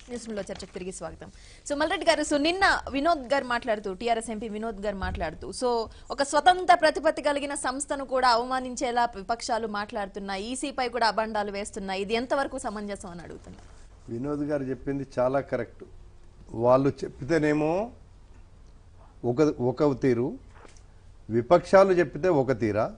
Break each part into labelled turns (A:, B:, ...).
A: న్యూస్లో చర్చకు తిరిగి స్వాగతం సో మల్రెడ్డి గారు సో నిన్న వినోద్ గారు మాట్లాడుతూ టీఆర్ఎస్ ఎంపీ వినోద్ గారు మాట్లాడుతూ సో ఒక స్వతంత్ర ప్రతిపత్తి కలిగిన సంస్థను కూడా అవమానించేలా విపక్షాలు మాట్లాడుతున్నాయి ఈసీపై కూడా అబండాలు వేస్తున్నాయి ఇది ఎంతవరకు సమంజసం అని అడుగుతున్నారు
B: వినోద్ గారు చెప్పింది చాలా కరెక్ట్ వాళ్ళు చెప్పితేనేమో ఒక ఒక తీరు విపక్షాలు చెప్పితే ఒక తీరా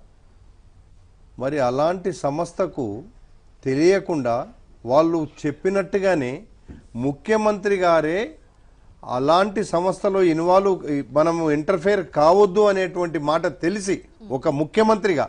B: మరి అలాంటి సంస్థకు తెలియకుండా వాళ్ళు చెప్పినట్టుగానే ముఖ్యమంత్రి గారే అలాంటి సంస్థలో ఇన్వాల్వ్ మనము ఇంటర్ఫేర్ కావద్దు అనేటువంటి మాట తెలిసి ఒక ముఖ్యమంత్రిగా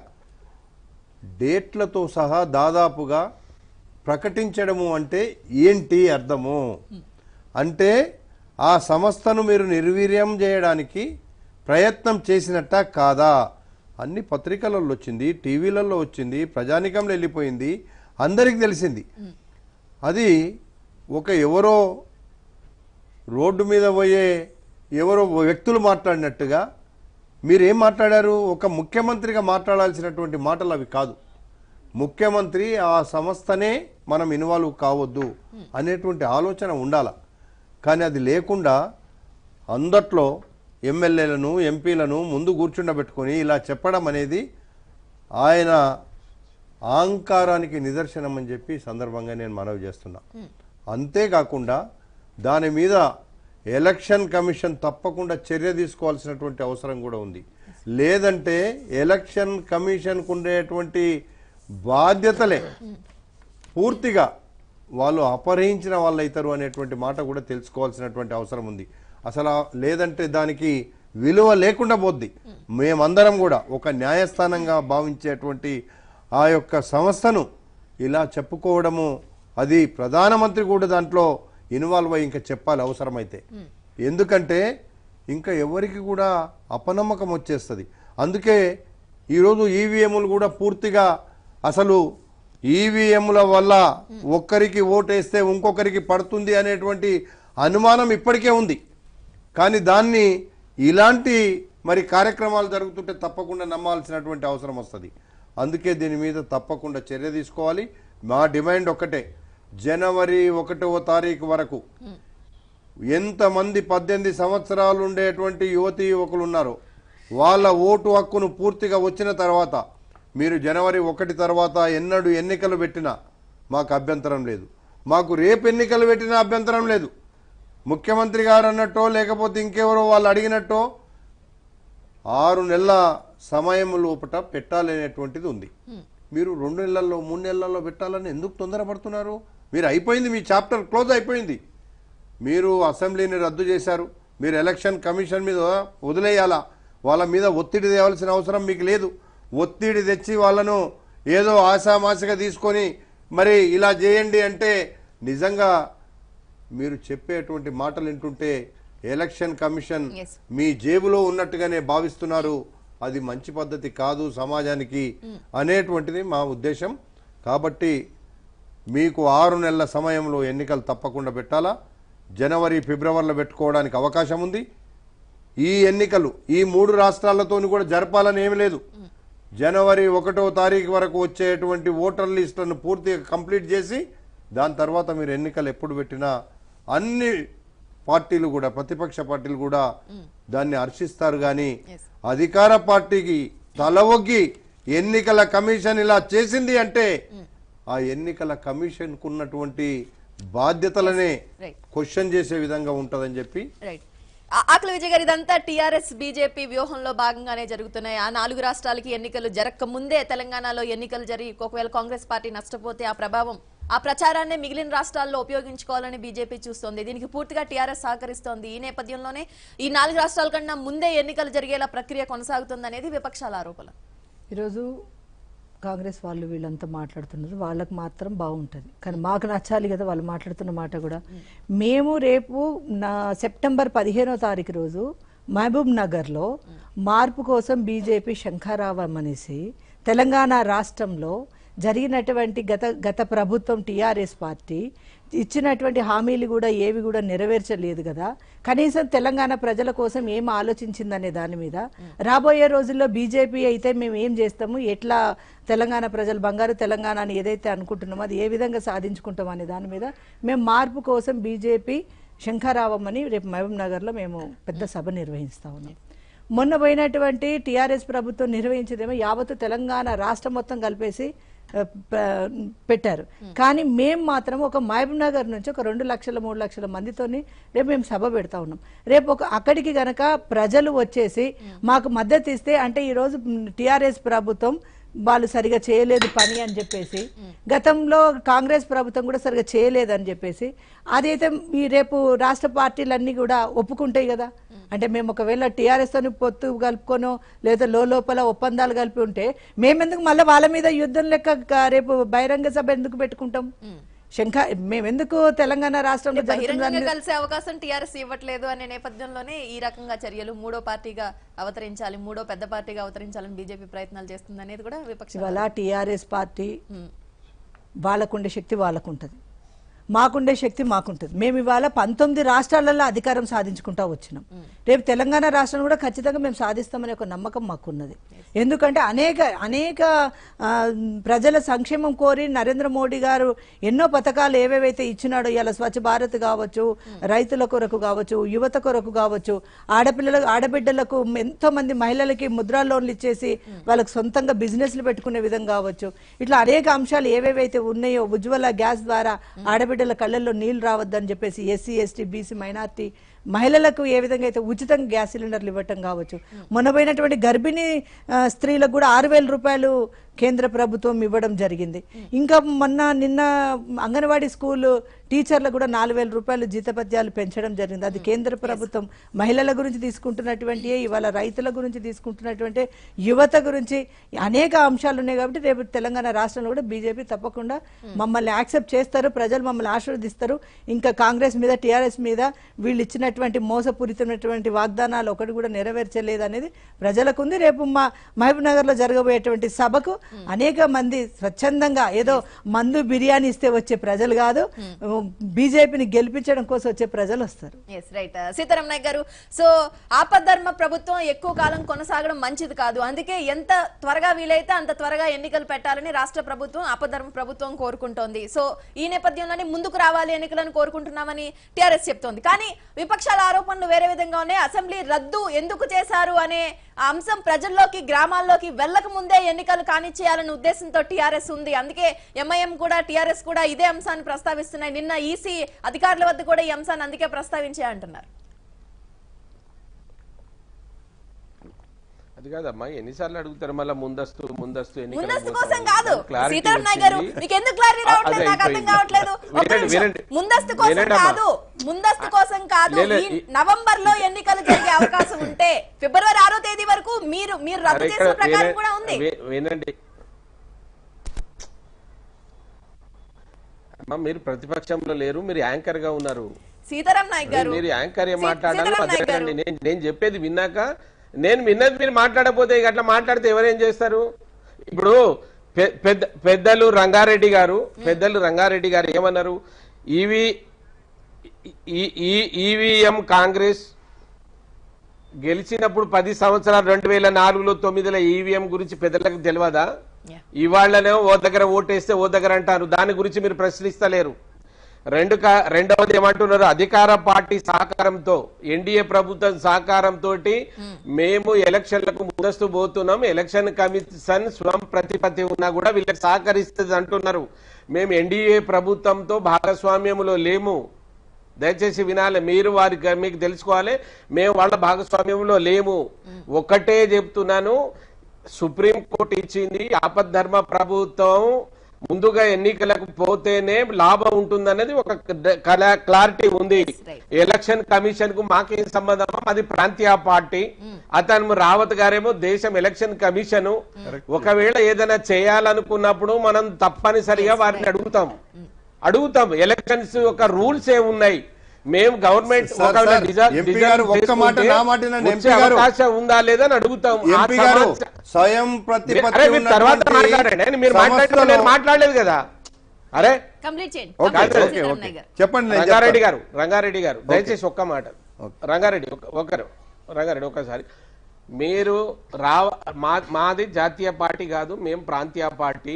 B: డేట్లతో సహా దాదాపుగా ప్రకటించడము అంటే ఏంటి అర్థము అంటే ఆ సంస్థను మీరు నిర్వీర్యం చేయడానికి ప్రయత్నం చేసినట్ట కాదా అన్ని పత్రికలలో వచ్చింది టీవీలలో వచ్చింది ప్రజానికంలో వెళ్ళిపోయింది అందరికీ తెలిసింది అది ఒక ఎవరో రోడ్డు మీద పోయే ఎవరో వ్యక్తులు మాట్లాడినట్టుగా మీరేం మాట్లాడారు ఒక ముఖ్యమంత్రిగా మాట్లాడాల్సినటువంటి మాటలు అవి కాదు ముఖ్యమంత్రి ఆ సంస్థనే మనం ఇన్వాల్వ్ కావద్దు అనేటువంటి ఆలోచన ఉండాల కానీ అది లేకుండా అందట్లో ఎమ్మెల్యేలను ఎంపీలను ముందు కూర్చుండబెట్టుకొని ఇలా చెప్పడం అనేది ఆయన అహంకారానికి నిదర్శనం అని చెప్పి ఈ సందర్భంగా నేను మనవి చేస్తున్నా అంతేకాకుండా దాని మీద ఎలక్షన్ కమిషన్ తప్పకుండా చర్య తీసుకోవాల్సినటువంటి అవసరం కూడా ఉంది లేదంటే ఎలక్షన్ కమిషన్కు ఉండేటువంటి బాధ్యతలే పూర్తిగా వాళ్ళు అపహరించిన వాళ్ళు అవుతారు అనేటువంటి మాట కూడా తెలుసుకోవాల్సినటువంటి అవసరం ఉంది అసలు ఆ- లేదంటే దానికి విలువ లేకుండా పోద్ది మేమందరం కూడా ఒక న్యాయస్థానంగా భావించేటువంటి ఆ యొక్క సంస్థను ఇలా చెప్పుకోవడము అది ప్రధానమంత్రి కూడా దాంట్లో ఇన్వాల్వ్ అయ్యి ఇంకా చెప్పాలి అవసరమైతే ఎందుకంటే ఇంకా ఎవరికి కూడా అపనమ్మకం వచ్చేస్తుంది అందుకే ఈరోజు ఈవీఎంలు కూడా పూర్తిగా అసలు ఈవీఎంల వల్ల ఒక్కరికి ఓటేస్తే ఇంకొకరికి పడుతుంది అనేటువంటి అనుమానం ఇప్పటికే ఉంది కానీ దాన్ని ఇలాంటి మరి కార్యక్రమాలు జరుగుతుంటే తప్పకుండా నమ్మాల్సినటువంటి అవసరం వస్తుంది అందుకే దీని మీద తప్పకుండా చర్య తీసుకోవాలి మా డిమాండ్ ఒక్కటే జనవరి ఒకటవ తారీఖు వరకు ఎంతమంది పద్దెనిమిది సంవత్సరాలు ఉండేటువంటి యువతి యువకులు ఉన్నారో వాళ్ళ ఓటు హక్కును పూర్తిగా వచ్చిన తర్వాత మీరు జనవరి ఒకటి తర్వాత ఎన్నడూ ఎన్నికలు పెట్టినా మాకు అభ్యంతరం లేదు మాకు రేపు ఎన్నికలు పెట్టినా అభ్యంతరం లేదు ముఖ్యమంత్రి గారు అన్నట్టో లేకపోతే ఇంకెవరో వాళ్ళు అడిగినట్టో ఆరు నెలల సమయం లోపట పెట్టాలనేటువంటిది ఉంది మీరు రెండు నెలల్లో మూడు నెలల్లో పెట్టాలని ఎందుకు తొందరపడుతున్నారు మీరు అయిపోయింది మీ చాప్టర్ క్లోజ్ అయిపోయింది మీరు అసెంబ్లీని రద్దు చేశారు మీరు ఎలక్షన్ కమిషన్ మీద వదిలేయాలా వాళ్ళ మీద ఒత్తిడి తేవాల్సిన అవసరం మీకు లేదు ఒత్తిడి తెచ్చి వాళ్ళను ఏదో ఆశామాషగా తీసుకొని మరి ఇలా చేయండి అంటే నిజంగా మీరు చెప్పేటువంటి మాటలు వింటుంటే ఎలక్షన్ కమిషన్
A: Yes.
B: మీ జేబులో ఉన్నట్టుగానే భావిస్తున్నారు అది మంచి పద్ధతి కాదు సమాజానికి అనేటువంటిది మా ఉద్దేశం కాబట్టి మీకు ఆరు నెలల సమయంలో ఎన్నికలు తప్పకుండా పెట్టాలా జనవరి ఫిబ్రవరిలో పెట్టుకోవడానికి అవకాశం ఉంది ఈ ఎన్నికలు ఈ మూడు రాష్ట్రాలతోని కూడా జరపాలని ఏమి లేదు జనవరి ఒకటో తారీఖు వరకు వచ్చేటువంటి ఓటర్ లిస్టులను పూర్తిగా కంప్లీట్ చేసి దాని తర్వాత మీరు ఎన్నికలు ఎప్పుడు పెట్టినా అన్ని పార్టీలు కూడా ప్రతిపక్ష పార్టీలు కూడా దాన్ని హర్షిస్తారు కానీ
A: Yes.
B: అధికార పార్టీకి తలవొగ్గి ఎన్నికల కమిషన్ ఇలా చేసింది అంటే ఆ ఎన్నికల కమిషన్ ఉన్నటువంటి బాధ్యతలనే
A: Right.
B: క్వశ్చన్ చేసే విధంగా ఉంటదని చెప్పి
A: రైట్ ఆ- ఆకుల విజయ్ గారు ఇదంతా టీఆర్ఎస్ బీజేపీ వ్యూహంలో భాగంగానే జరుగుతున్నాయి ఆ నాలుగు రాష్ట్రాలకి ఎన్నికలు జరగక ముందే తెలంగాణలో ఎన్నికలు జరిగి ఒకవేళ కాంగ్రెస్ పార్టీ నష్టపోతే ఆ ప్రభావం ఆ ప్రచారాన్ని మిగిలిన రాష్ట్రాల్లో ఉపయోగించుకోవాలని బీజేపీ చూస్తోంది దీనికి పూర్తిగా టీఆర్ఎస్ సహకరిస్తోంది ఈ నేపథ్యంలోనే ఈ నాలుగు రాష్ట్రాల కన్నా ముందే ఎన్నికలు జరిగేలా ప్రక్రియ కొనసాగుతుంది అనేది విపక్షాల ఆరోపణ
C: ఈరోజు కాంగ్రెస్ వాళ్ళు వీళ్ళంతా మాట్లాడుతున్నారు వాళ్ళకి మాత్రం బాగుంటుంది కానీ మాకు నచ్చాలి కదా వాళ్ళు మాట్లాడుతున్న మాట కూడా మేము రేపు నా సెప్టెంబర్ పదిహేనో తారీఖు రోజు మహబూబ్ నగర్లో మార్పు కోసం బీజేపీ శంఖారావం అనేసి తెలంగాణ రాష్ట్రంలో జరిగినటువంటి గత గత ప్రభుత్వం టీఆర్ఎస్ పార్టీ ఇచ్చినటువంటి హామీలు కూడా ఏవి కూడా నెరవేర్చలేదు కదా కనీసం తెలంగాణ ప్రజల కోసం ఏం ఆలోచించిందనే దాని మీద రాబోయే రోజుల్లో బీజేపీ అయితే మేము ఏం చేస్తాము ఎట్లా తెలంగాణ ప్రజలు బంగారు తెలంగాణని ఏదైతే అనుకుంటున్నామో అది ఏ విధంగా సాధించుకుంటాం అనే దాని మీద మేము మార్పు కోసం బీజేపీ శంఖారావం అని రేపు మహబూబ్ నగర్లో మేము పెద్ద సభ నిర్వహిస్తా ఉన్నాం మొన్న పోయినటువంటి టీఆర్ఎస్ ప్రభుత్వం నిర్వహించేదేమో యావత్తు తెలంగాణ రాష్ట్రం మొత్తం కలిపేసి ఆ, ప- పెట్టారు కానీ మేము మాత్రం ఒక మహబూబ్ నగర్ నుంచి ఒక రెండు లక్షల మూడు లక్షల మందితోని రేపు మేము సభ పెడతా ఉన్నాం రేపు ఒక అక్కడికి గనక ప్రజలు వచ్చేసి మాకు మద్దతు ఇస్తే అంటే ఈరోజు టీఆర్ఎస్ ప్రభుత్వం వాళ్ళు సరిగా చేయలేదు పని అని చెప్పేసి గతంలో కాంగ్రెస్ ప్రభుత్వం కూడా సరిగా చేయలేదు అని చెప్పేసి అదైతే ఈ రేపు రాష్ట్ర పార్టీలన్నీ కూడా ఒప్పుకుంటాయి కదా అంటే మేము ఒకవేళ టీఆర్ఎస్ తోని పొత్తు కలుపుకోనో లేదా లోపల ఒప్పందాలు కలిపి ఉంటే మేమెందుకు మళ్ళీ వాళ్ళ మీద యుద్ధం లెక్క క- రేపు బహిరంగ సభ ఎందుకు పెట్టుకుంటాం శంఖ మేమెందుకు తెలంగాణ రాష్ట్రంలో జరుగుతున్న దాని
A: బహిరంగంగా
C: మీద-
A: కలిసే అవకాశం టీఆర్ఎస్ ఇవ్వట్లేదు అనే నేపథ్యంలోనే ఈ రకంగా చర్యలు మూడో పార్టీగా అవతరించాలి మూడో పెద్ద పార్టీగా అవతరించాలని బీజేపీ ప్రయత్నాలు చేస్తుంది అనేది కూడా విపక్ష
C: ఇవాళ టీఆర్ఎస్ పార్టీ వాళ్ళకుండే శక్తి వాళ్ళకుంటది మాకుండే శక్తి మాకుంటుంది మేము ఇవాళ పంతొమ్మిది రాష్ట్రాలలో అధికారం సాధించుకుంటా వచ్చినాం రేపు తెలంగాణ రాష్ట్రం కూడా ఖచ్చితంగా మేము సాధిస్తామనే ఒక నమ్మకం మాకున్నది ఎందుకంటే అనేక అనేక ఆ, ప్రజల సంక్షేమం కోరి నరేంద్ర మోడీ గారు ఎన్నో పథకాలు ఏవేవైతే ఇచ్చినాడో ఇలా స్వచ్ఛ భారత్ కావచ్చు రైతుల కొరకు కావచ్చు యువత కొరకు కావచ్చు ఆడపిల్లలకు ఆడబిడ్డలకు ఎంతో మంది మహిళలకి ముద్రా లోన్లు ఇచ్చేసి వాళ్ళకి సొంతంగా బిజినెస్లు పెట్టుకునే విధంగా కావచ్చు ఇట్లా అనేక అంశాలు ఏవేవైతే ఉన్నాయో ఉజ్వల గ్యాస్ ద్వారా ఆడబిడ్డల కళ్ళల్లో నీళ్లు రావద్దని చెప్పేసి ఎస్సీ ఎస్టీ బీసీ మైనార్టీ మహిళలకు ఏ విధంగా అయితే ఉచితంగా గ్యాస్ సిలిండర్లు ఇవ్వటం కావచ్చు మొన్న పోయినటువంటి గర్భిణీ ఆ, స్త్రీలకు కూడా ఆరు వేల రూపాయలు కేంద్ర ప్రభుత్వం ఇవ్వడం జరిగింది ఇంకా మొన్న నిన్న అంగన్వాడీ స్కూల్ టీచర్లకు కూడా నాలుగు వేల రూపాయలు జీతపత్యాలు పెంచడం జరిగింది అది కేంద్ర ప్రభుత్వం మహిళల గురించి తీసుకుంటున్నటువంటి ఇవాళ రైతుల గురించి తీసుకుంటున్నటువంటి యువత గురించి అనేక అంశాలు ఉన్నాయి కాబట్టి రేపు తెలంగాణ రాష్ట్రంలో కూడా బీజేపీ తప్పకుండా మమ్మల్ని యాక్సెప్ట్ చేస్తారు ప్రజలు మమ్మల్ని ఆశీర్వదిస్తారు ఇంకా కాంగ్రెస్ మీద టీఆర్ఎస్ మీద వీళ్ళు ఇచ్చినటువంటి మోసపూరితమైనటువంటి వాగ్దానాలు ఒకటి కూడా నెరవేర్చలేదు అనేది ప్రజలకు ఉంది రేపు మా మహబూబ్ నగర్ లో జరగబోయేటువంటి సభకు అనేక మంది స్వచ్ఛందంగా ఏదో మందు బిర్యానీ ఇస్తే వచ్చే ప్రజలు కాదు బీజేపీని గెలిపించడం కోసం వచ్చే ప్రజలు వస్తారు
A: ఎస్ రైట్ సీతారాం నాయక్ గారు సో ఆపద్ధర్మ ప్రభుత్వం ఎక్కువ కాలం కొనసాగడం మంచిది కాదు అందుకే ఎంత త్వరగా వీలైతే అంత త్వరగా ఎన్నికలు పెట్టాలని రాష్ట్ర ప్రభుత్వం ఆపద్ధర్మ ప్రభుత్వం కోరుకుంటోంది సో ఈ నేపథ్యంలోనే ముందుకు రావాలి ఎన్నికలను కోరుకుంటున్నామని టిఆర్ఎస్ చెప్తోంది కానీ విపక్షాల ఆరోపణలు వేరే విధంగా ఉన్నాయి అసెంబ్లీ రద్దు ఎందుకు చేశారు అనే ఆ అంశం ప్రజల్లోకి గ్రామాల్లోకి వెళ్ళక ముందే ఎన్నికలు కానిచ్చేయాలనే ఉద్దేశంతో టిఆర్ఎస్ ఉంది అందుకే ఎంఐఎం కూడా టిఆర్ఎస్ కూడా ఇదే అంశాన్ని ప్రస్తావిస్తున్నాయి నిన్న ఈసీ అధికారుల వద్ద కూడా ఈ అంశాన్ని అందుకే ప్రస్తావించే అంటున్నారు
D: అది కాదమ్మా ఎన్నిసార్లు అడుగుతారు మళ్ళీ ముందస్తు ముందస్తు ఎన్నికలకు
A: ముందస్తు
D: పోతామని.
A: కోసం కాదు
D: Clarity
A: సీతారాం నాయక్ గారు
D: వచ్చింది.
A: మీకు ఎందుకు క్లారిటీ
D: అ-
A: రావట్లేదు
D: అదే
A: నాకు అర్థం
D: అయిపోయింది.
A: కావట్లేదు ఒక్క
D: వినండి,
A: నిమిషం.
D: వినండి.
A: ముందస్తు కోసం
D: వినండమ్మా.
A: కాదు ముందస్తు కోసం కాదు
D: లే, లే,
A: ఈ
D: ఈ-
A: నవంబర్ లో ఎన్నికలు జరిగే అవకాశం ఉంటే ఫిబ్రవరి ఆరో తేదీ వరకు మీరు మీరు రద్దు
D: అరే ఇక్కడ
A: చేసిన ప్రకారం
D: వినండి-
A: కూడా ఉంది
D: వి- వినండి అమ్మా మీరు ప్రతిపక్షంలో లేరు మీరు యాంకర్ గా ఉన్నారు
A: సీతారాం నాయక్ గారు
D: మీరు యాంకర్ ఏం
A: సీ-
D: మాట్లాడాలి
A: సీతారాం నాయక్ గారు
D: అదేనండి నేను నేను చెప్పేది విన్నాక నేను విన్నది మీరు మాట్లాడకపోతే ఇక అట్లా మాట్లాడితే ఎవరేం చేస్తారు ఇప్పుడు పె- పెద్ద పెద్దలు రంగారెడ్డి గారు పెద్దలు రంగారెడ్డి గారు ఏమన్నారు ఈవి ఈ ఈవీఎం కాంగ్రెస్ గెలిచినప్పుడు పది సంవత్సరాలు రెండు వేల నాలుగులో తొమ్మిదిలో ఈవీఎం గురించి పెద్దలకు తెలియదా
A: Yeah.
D: ఇవాళ్ళనేమో ఓ దగ్గర ఓటేస్తే ఓ దగ్గర అంటారు దాని గురించి మీరు ప్రశ్నిస్తలేరు రెండు కా- రెండవది ఏమంటున్నారు అధికార పార్టీ సహకారంతో ఎన్డీఏ ప్రభుత్వం సహకారంతో మేము ఎలక్షన్లకు ముందస్తు పోతున్నాం ఎలక్షన్ కమిషన్ స్వం ప్రతిపత్తి ఉన్నా కూడా వీళ్ళకి సహకరిస్తుంది అంటున్నారు మేము ఎన్డీఏ ప్రభుత్వంతో భాగస్వామ్యంలో లేము దయచేసి వినాలి మీరు వారికి మీకు తెలుసుకోవాలి మేము వాళ్ళ భాగస్వామ్యంలో లేము ఒకటే చెప్తున్నాను సుప్రీం కోర్టు ఇచ్చింది ఆపద్ధర్మ ప్రభుత్వం ముందుగా ఎన్నికలకు పోతేనే లాభం ఉంటుందనేది ఒక కల- క్లారిటీ ఉంది
A: right.
D: ఎలక్షన్ కమిషన్ కు మాకేం సంబంధం అది ప్రాంతీయ పార్టీ అతను రావత్ గారేమో దేశం ఎలక్షన్ కమిషన్ ఒకవేళ ఏదైనా చేయాలనుకున్నప్పుడు మనం తప్పనిసరిగా వారిని అడుగుతాం అడుగుతాం ఎలక్షన్స్ యొక్క రూల్స్ ఏమున్నాయి మేము గవర్నమెంట్
B: సార్,
D: ఒకవేళ
B: సార్,
D: డిజా-
B: ఎంపీ
D: డిజాల్వ్
B: గారు ఒక్క మాట
D: చేసుకుంటే
B: నా మాట వినండి,
D: వచ్చే
B: ఎంపీ గారు.
D: అవకాశం ఉందా లేదా అని అడుగుతాం ఆ
B: ఎంపీ గారు
D: సమాచారం-
B: స్వయం
D: మీరు-
B: ప్రతిపత్తి
D: అరే మీరు తర్వాత
B: ఉన్నటువంటి
D: మాట్లాడండి అని మీరు మాట్లాడితే
B: సంస్థలో-
D: నేను మాట్లాడలేదు కదా అరే
A: కంప్లీట్ చేయండి
B: ఓకే
A: కంప్లీట్
B: ఓకే
A: చేయండి
B: ఓకే
A: అన్నయ్య గారు.
B: చెప్పండి నేను
D: రంగారెడ్డి
B: చెప్తాను.
D: గారు రంగారెడ్డి గారు దయచేసి ఒక్క మాట
B: ఓకే.
D: రంగారెడ్డి ఒక్క- ఒక్కరు రంగారెడ్డి ఒక్కసారి మీరు రావ మా మాది జాతీయ పార్టీ కాదు మేము ప్రాంతీయ పార్టీ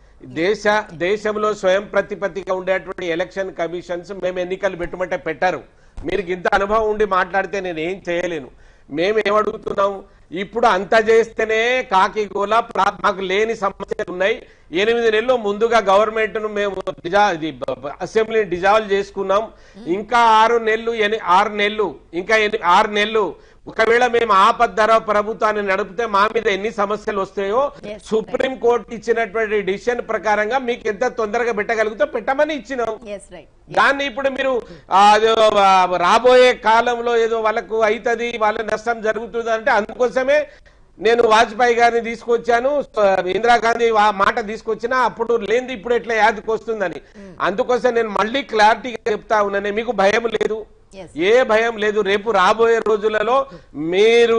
D: దేశ దేశంలో స్వయం ప్రతిపత్తిగా ఉండేటువంటి ఎలక్షన్ కమిషన్స్ మేము ఎన్నికలు పెట్టుమంటే పెట్టారు మీరు ఇంత అనుభవం ఉండి మాట్లాడితే నేను ఏం చేయలేను మేము ఏమడుగుతున్నాం ఇప్పుడు అంత చేస్తేనే కాకి గోల ప్రా- మాకు లేని సమస్యలు ఉన్నాయి ఎనిమిది నెలలు ముందుగా గవర్నమెంట్ ను మేము డిజా ఇది బ- బ- అసెంబ్లీని డిజాల్వ్ చేసుకున్నాం ఇంకా ఆరు నెలలు ఎని- ఆరు నెలలు ఇంకా ఎని- ఆరు నెలలు ఒకవేళ మేము ఆపద్ధర ప్రభుత్వాన్ని నడిపితే మా మీద ఎన్ని సమస్యలు వస్తాయో
A: Yes,
D: సుప్రీం కోర్టు ఇచ్చినటువంటి డిసిషన్ ప్రకారంగా మీకు ఎంత తొందరగా పెట్టగలుగుతో పెట్టమని ఇచ్చినాం
A: Yes, right.
D: దాన్ని ఇప్పుడు మీరు ఆ, అదో, ఆ, రాబోయే కాలంలో ఏదో వాళ్ళకు అవుతుంది వాళ్ళ నష్టం జరుగుతుంది అంటే అందుకోసమే నేను వాజ్పేయి గారిని తీసుకొచ్చాను ఆ, ఇందిరాగాంధీ ఆ మాట తీసుకొచ్చినా అప్పుడు లేనిది ఇప్పుడు ఎట్లా యాదికి వస్తుందని అందుకోసం నేను మళ్ళీ క్లారిటీగా చెప్తా ఉన్నాను మీకు భయం లేదు
A: Yes.
D: ఏ భయం లేదు రేపు రాబోయే రోజులలో మీరు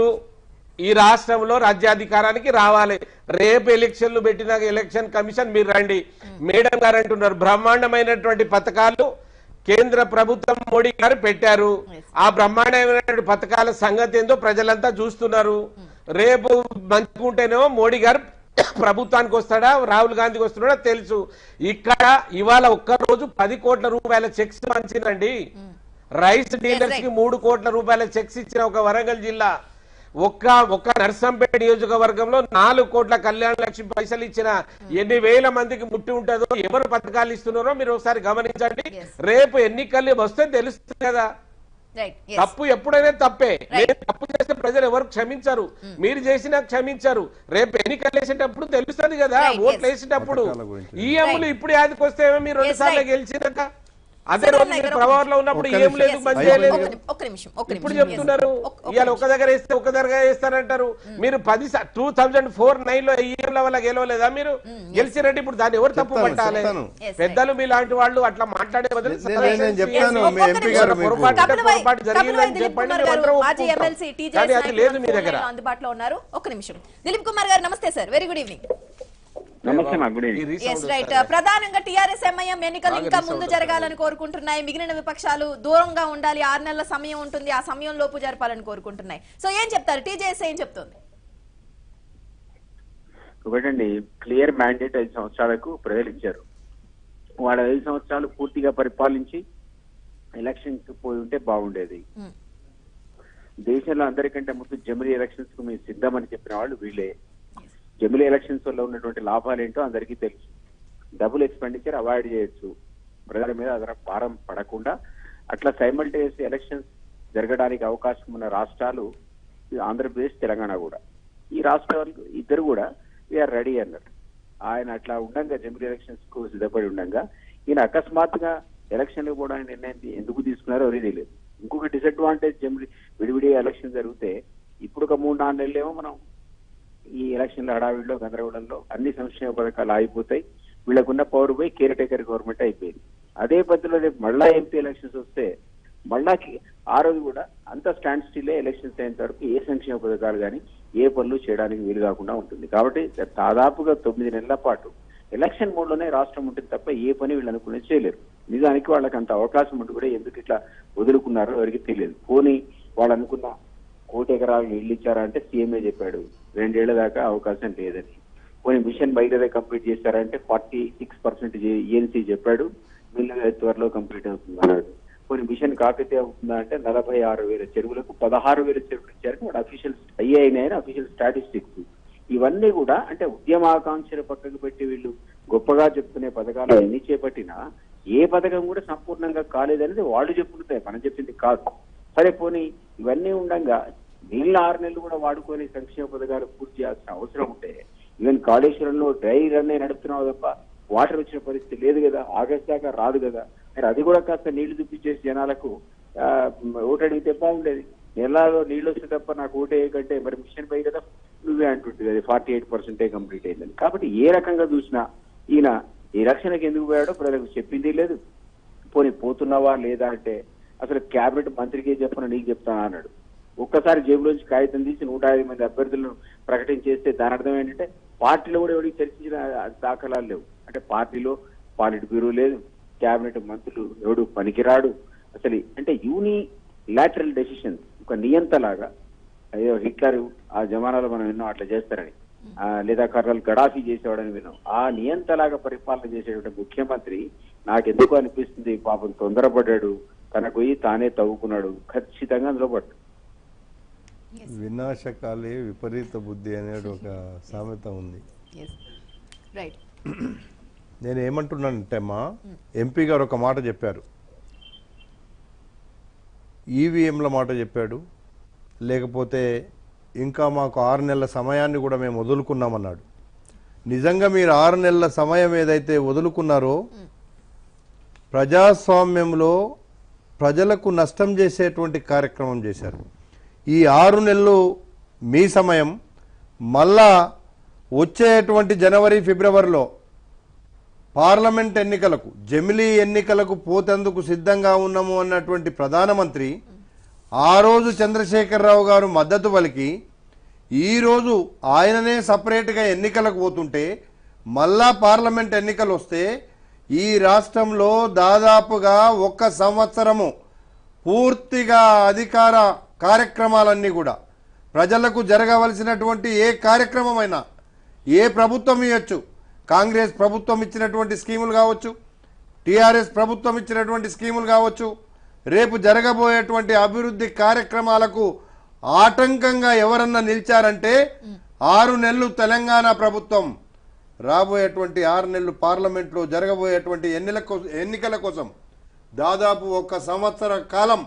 D: ఈ రాష్ట్రంలో రాజ్యాధికారానికి రావాలి రేపు ఎలక్షన్లు పెట్టిన ఎలక్షన్ కమిషన్ మీరు రండి మేడం గారు అంటున్నారు బ్రహ్మాండమైనటువంటి పథకాలు కేంద్ర ప్రభుత్వం మోడీ గారు పెట్టారు ఆ బ్రహ్మాండమైనటువంటి పథకాల సంగతి ఏందో ప్రజలంతా చూస్తున్నారు రేపు మంచుకుంటేనేమో మోడీ గారు ప్రభుత్వానికి వస్తాడా రాహుల్ గాంధీకి వస్తున్నాడా తెలుసు ఇక్కడ ఇవాళ ఒక్క రోజు పది కోట్ల రూపాయల చెక్స్ మంచిదండి రైస్ డీలర్స్ కి మూడు కోట్ల రూపాయల చెక్స్ ఇచ్చిన ఒక వరంగల్ జిల్లా ఒక్క ఒక్క నర్సంపేట నియోజకవర్గంలో నాలుగు కోట్ల కళ్యాణ లక్ష్మి పైసలు ఇచ్చిన ఎన్ని వేల మందికి ముట్టి ఉంటుందో ఎవరు పథకాలు ఇస్తున్నారో మీరు ఒకసారి గమనించండి
A: Yes.
D: రేపు ఎన్నికలు వస్తే తెలుస్తుంది కదా
A: రైట్ yes.
D: తప్పు ఎప్పుడైనా తప్పే మీరు తప్పు చేస్తే ప్రజలు ఎవరు క్షమించరు మీరు చేసినా క్షమించరు రేపు ఎన్నికలు వేసేటప్పుడు తెలుస్తుంది కదా
A: Right,
D: ఓట్లు
A: yes.
D: వేసేటప్పుడు
B: పథకాల గురించి.
D: ఈ అమ్ములు ఇప్పుడు యాదికి వస్తే మీరు రెండు
A: Yes,
D: సార్లు
A: right.
D: గెలిచినాక అదే
A: సరే,
D: రోజు
A: అన్నయ్య
D: మీరు
A: గారు,
D: ప్రభావంలో ఉన్నప్పుడు
B: ఒక్క
D: ఏం
B: నిమిషం.
D: లేదు
A: Yes,
D: బంద్
B: yes.
D: చేయలేదు
A: ఒక్క నిమి- ఒక్క నిమిషం ఒక్క
D: ఇప్పుడు
A: నిమిషం.
D: చెప్తున్నారు
A: Yes. ఒక్క- ఒక్క
D: ఇవాళ
A: నిమిషం.
D: ఒక దగ్గర వేస్తే ఒక దగ్గర వేస్తారంటారు మీరు పది టూ థౌజండ్ ఫోర్ నైన్ లో ఈఎం వల్ల గెలవలేదా మీరు గెలిచినట్టు ఇప్పుడు దాన్ని ఎవరు తప్పు
B: చెప్తాను,
D: పట్టాలి
B: చెప్తాను.
A: Yes,
D: పెద్దలు మీ లాంటి వాళ్ళు అట్లా మాట్లాడే బదులు
B: నేను- నేను- నేను చెప్తాను
A: ఒక్క
B: మీ ఎంపీ
A: నిమిషం.
B: గారు మీకు
D: పొరపాటు అంటే
A: కపిలవాయి-
D: పొరపాటు జరిగిందని
A: కపిలవాయి దిలీప్
D: చెప్పండి,
A: కుమార్ గారు,
D: మేమందరం
A: మాజీ
D: ఒప్పుకుంటాం.
A: ఎమ్మెల్సీ టీజేఎస్
D: కానీ అది
A: నాయకులు
D: లేదు మీ
A: ఫోన్
D: దగ్గర
A: లైన్లో అందుబాటులో ఉన్నారు ఒక్క నిమిషం దిలీప్ కుమార్ గారు నమస్తే సార్ వెరీ గుడ్ ఈవినింగ్
E: నమస్తే మా గుడ్
D: ఈ
E: ఈవినింగ్
D: రీసౌండ్
A: ఎస్ రైట్
D: వస్తుంది.
A: ప్రధానంగా టిఆర్ఎస్ ఎంఐఎం ఎన్నికలు
D: బాగా
A: ఇంకా
D: రీసౌండ్
A: ముందు
D: వస్తుంది.
A: జరగాలని కోరుకుంటున్నాయి మిగిలిన విపక్షాలు దూరంగా ఉండాలి ఆరు నెలల సమయం ఉంటుంది ఆ సమయం లోపు జరపాలని కోరుకుంటున్నాయి సో ఏం చెప్తారు టీజేఎస్ ఏం చెప్తుంది
E: ఒకటండి క్లియర్ మ్యాండేట్ ఐదు సంవత్సరాలకు ప్రజలు ఇచ్చారు వాళ్ళ ఐదు సంవత్సరాలు పూర్తిగా పరిపాలించి ఎలక్షన్స్ పోయి ఉంటే బాగుండేది
A: Hmm.
E: దేశంలో అందరికంటే ముందు జమిలీ ఎలక్షన్స్ కు మేము సిద్ధమని చెప్పిన వాళ్ళు వీళ్ళే జమిలీ ఎలక్షన్స్ వల్ల ఉన్నటువంటి లాభాలు ఏంటో అందరికీ తెలుసు డబుల్ ఎక్స్పెండిచర్ అవాయిడ్ చేయొచ్చు ప్రజల మీద అదన భారం పడకుండా అట్లా సైమల్టేనియస్ ఎలక్షన్స్ జరగడానికి అవకాశం ఉన్న రాష్ట్రాలు ఈ ఆంధ్రప్రదేశ్ తెలంగాణ కూడా ఈ రాష్ట్రాలు ఇద్దరు కూడా వీఆర్ రెడీ అన్నారు ఆయన అట్లా ఉండంగా జమిలీ ఎలక్షన్స్ కు సిద్ధపడి ఉండంగా ఈయన అకస్మాత్తుగా ఎలక్షన్లు కూడా నిర్ణయం తీ- ఎందుకు తీసుకున్నారో ఎవరికి తెలియదు ఇంకొక డిసడ్వాంటేజ్ జమిలీ విడివిడి ఎలక్షన్ జరిగితే ఇప్పుడు ఒక మూడు నాలుగు నెలలేమో మనం ఈ ఎలక్షన్ల హడావిడిలో గందరగోళంలో అన్ని సంక్షేమ పథకాలు ఆగిపోతాయి వీళ్ళకున్న పవర్ పోయి కేర్ టేకర్ గవర్నమెంట్ అయిపోయింది అదే పద్ధతిలో రేపు మళ్ళా ఎంపీ ఎలక్షన్స్ వస్తే మళ్ళా కి- ఆ రోజు కూడా అంత స్టాండ్ స్టిల్ ఎలక్షన్స్ అయిన వరకు ఏ సంక్షేమ పథకాలు కానీ ఏ పనులు చేయడానికి వీలు కాకుండా ఉంటుంది కాబట్టి దాదాపుగా తొమ్మిది నెలల పాటు ఎలక్షన్ మోడ్ లోనే రాష్ట్రం ఉంటుంది తప్ప ఏ పని వీళ్ళు అనుకునేది చేయలేరు నిజానికి వాళ్ళకి అంత అవకాశం ఉండి కూడా ఎందుకు ఇట్లా వదులుకున్నారో ఎవరికి తెలియదు పోనీ వాళ్ళు అనుకున్న కోటి ఎకరాలు ఇల్లు ఇచ్చారా అంటే సీఎంఏ చెప్పాడు రెండేళ్ల దాకా అవకాశం లేదని పోనీ మిషన్ బయటదే కంప్లీట్ చేశారంటే ఫార్టీ సిక్స్ పర్సెంట్ ఏఎన్సీ చెప్పాడు మిల్లు త్వరలో కంప్లీట్ అవుతుంది అన్నాడు పోనీ మిషన్ కాకతే అవుతుందా అంటే నలభై ఆరు వేల చెరువులకు పదహారు వేల చెరువులు ఇచ్చారని వాడు అఫీషియల్ ఐఏఐనైనా అఫీషియల్ స్టాటిస్టిక్స్ ఇవన్నీ కూడా అంటే ఉద్యమాకాంక్షలు పక్కకు పెట్టి వీళ్ళు గొప్పగా చెప్తునే పథకాలు ఎన్ని చేపట్టినా ఏ పథకం కూడా సంపూర్ణంగా కాలేదనేది వాళ్ళు చెప్పుకుంటాయి మనం చెప్పింది కాదు సరే పోనీ ఇవన్నీ ఉండగా మిగిలిన ఆరు నెలలు కూడా వాడుకొని సంక్షేమ పథకాలు పూర్తి చేయాల్సిన అవసరం ఉంటే ఈవెన్ కాళేశ్వరంలో డ్రై రన్ నడుపుతున్నావు తప్ప వాటర్ వచ్చిన పరిస్థితి లేదు కదా ఆగస్ట్ దాకా రాదు కదా మరి అది కూడా కాస్త నీళ్లు చూపించేసి జనాలకు ఆ, ఓటు అడిగితే బాగుండేది నెలలో నీళ్ళు వస్తే తప్ప నాకు ఓటు వేయకంటే మరి మిషన్ పై కదా నువ్వే అంటుంటుంది అది ఫార్టీ ఎయిట్ పర్సెంటే కంప్లీట్ అయిందని కాబట్టి ఏ రకంగా చూసినా ఈయన ఈ రక్షణకి ఎందుకు పోయాడో ప్రజలకు చెప్పింది లేదు పోనీ పోతున్నావా లేదా అంటే అసలు కేబినెట్ మంత్రికే చెప్పను నీకు చెప్తాను అన్నాడు ఒక్కసారి జేబులోంచి కాగితం తీసి నూట యాభై మంది అభ్యర్థులను ప్రకటించేస్తే దాని అర్థం ఏంటంటే పార్టీలో కూడా ఎవరికి చర్చించిన దాఖలాలు లేవు అంటే పార్టీలో పాలిట్ బ్యూరో లేదు కేబినెట్ మంత్రులు ఎవడు పనికిరాడు అసలు అంటే యూని లాటరల్ డెసిషన్ ఒక నియంతలాగా అయ్యో హిట్లర్ ఆ జమానాలో మనం విన్నాం అట్లా చేస్తారని ఆ, లేదా కర్నల్ గడాఫీ చేసేవాడని విన్నాం ఆ నియంతలాగా పరిపాలన చేసేటువంటి ముఖ్యమంత్రి నాకెందుకు అనిపిస్తుంది పాపం తొందరపడ్డాడు తనకు పోయి తానే తవ్వుకున్నాడు ఖచ్చితంగా అందులో పడ్డాడు
B: వినాశకాలే విపరీత బుద్ధి అనేది ఒక సామెత ఉంది
A: రైట్
B: నేను ఏమంటున్నానంటే మా ఎంపీ గారు ఒక మాట చెప్పారు ఈవీఎంల మాట చెప్పాడు లేకపోతే ఇంకా మాకు ఆరు నెలల సమయాన్ని కూడా మేము వదులుకున్నామన్నాడు నిజంగా మీరు ఆరు నెలల సమయం ఏదైతే వదులుకున్నారో ప్రజాస్వామ్యంలో ప్రజలకు నష్టం చేసేటువంటి కార్యక్రమం చేశారు ఈ ఆరు నెలలు మీ సమయం మళ్ళా వచ్చేటువంటి జనవరి ఫిబ్రవరిలో పార్లమెంట్ ఎన్నికలకు జమిలీ ఎన్నికలకు పోతేందుకు సిద్ధంగా ఉన్నాము అన్నటువంటి ప్రధానమంత్రి ఆ రోజు చంద్రశేఖరరావు గారు మద్దతు పలికి ఈరోజు ఆయననే సపరేట్గా ఎన్నికలకు పోతుంటే మళ్ళా పార్లమెంట్ ఎన్నికలు వస్తే ఈ రాష్ట్రంలో దాదాపుగా ఒక్క సంవత్సరము పూర్తిగా అధికార కార్యక్రమాలన్నీ కూడా ప్రజలకు జరగవలసినటువంటి ఏ కార్యక్రమమైనా ఏ ప్రభుత్వం ఇవ్వచ్చు కాంగ్రెస్ ప్రభుత్వం ఇచ్చినటువంటి స్కీములు కావచ్చు టీఆర్ఎస్ ప్రభుత్వం ఇచ్చినటువంటి స్కీములు కావచ్చు రేపు జరగబోయేటువంటి అభివృద్ధి కార్యక్రమాలకు ఆటంకంగా ఎవరన్నా నిలిచారంటే ఆరు నెలలు తెలంగాణ ప్రభుత్వం రాబోయేటువంటి ఆరు నెలలు పార్లమెంట్లో జరగబోయేటువంటి ఎన్నికల కోసం ఎన్నికల కోసం దాదాపు ఒక సంవత్సర కాలం